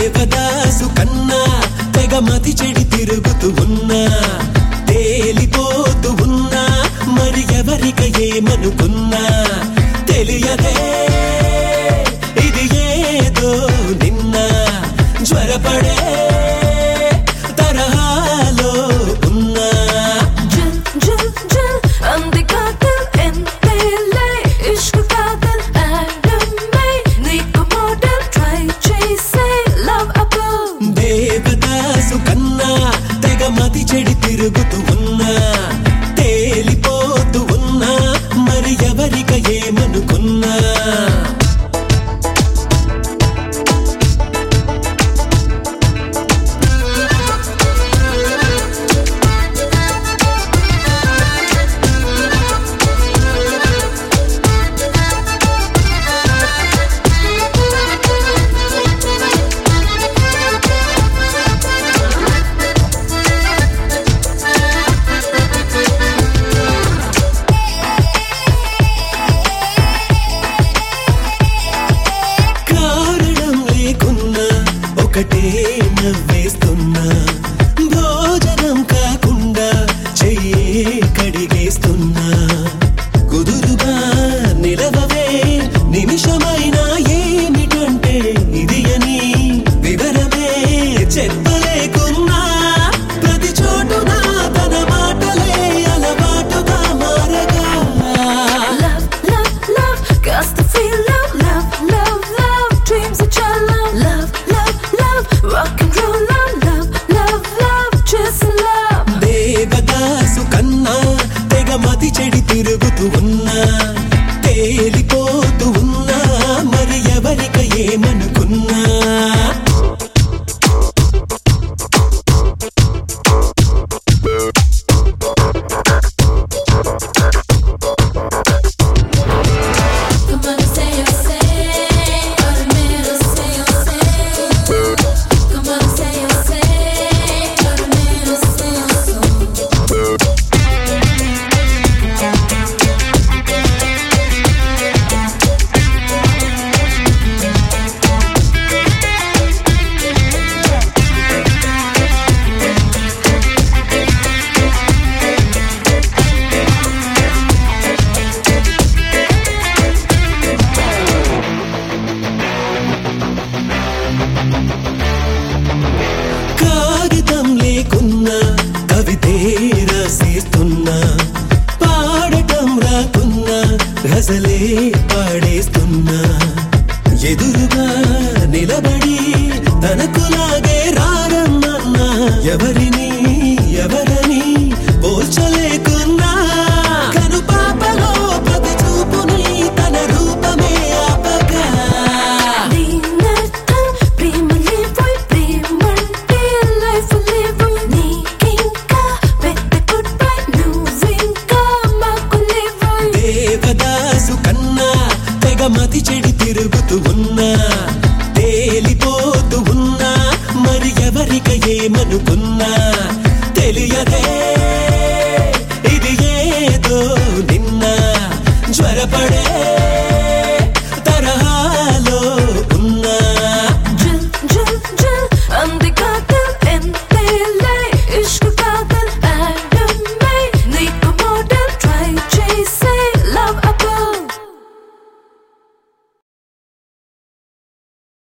దేవదాసు కన్నా తెగ మతి చెడి తిరుగుతూ ఉన్నా తేలిపోతూ ఉన్నా మరి ఎవరిక ఏమనుకున్నా తెలియదే ఇది ఏదో నిన్న జ్వరపడే తరహాలో ఉన్నా Jal, jal, jal, అంది కాదల్ ఎంతేలే ఇష్క్ కాదల్ ఆడమే నీకు మోడల్ ట్రై చేసే లవ్ అబౌ దేవదాసు కన్నా తెగ మతి చెడి తిరుగుతూ ఉన్నా తేలిపోతూ ఉన్నా మరి ఎవరిక ఏమనుకున్నా కారణం లేకున్నా ఒకటే నవ్వేస్తున్నా భోజనం కాకుండా చెయ్యే కడిగేస్తున్నా కుదురుగా నిలవవే నిమిషమైనా ఏమిటంటే ఇది అని వివరమే చెప్పలేకున్నా ప్రతి చోటున తన మాటలే అలవాటుగా మారగా Love, love, love, got to feel love, love, love, love, dreams of your love, love, love, love, rock and roll love, love, love, love, just love. Devadasu కన్నా తెగ మతి చెడి తిరుగుతూ ఉన్నా తేలిపోతూ ఉన్నా మరి ఎవరిక ఏమనుకున్నా Come on, say your say, automatic, say your say. Come on, say your say, automatic, say your say. కాగితం లేకున్నా కవితే రాసేస్తున్నా పాడటం రాకున్నా గజలే పాడేస్తున్నా ఎదురుగా నిలబడి తనకులాగే రారమ్మన్నా ఎవరిని ఎవరని పోల్చలేకున్నా కను పాపలో ప్రతి చూపుని తన రూపమే ఆపగా దీనర్థం ప్రేమ లేవోయ్, ప్రేమంటే life లేవోయ్. నీకింకా పెద్ద goodbye, నువ్వింకా మాకు లేవోయ్. దేవదాసు కన్నా తెగ మతి చెడి తిరుగుతూ ఉన్నా తేలిపోతూ ఉన్నా మరి ఎవరిక ఏమనుకున్నా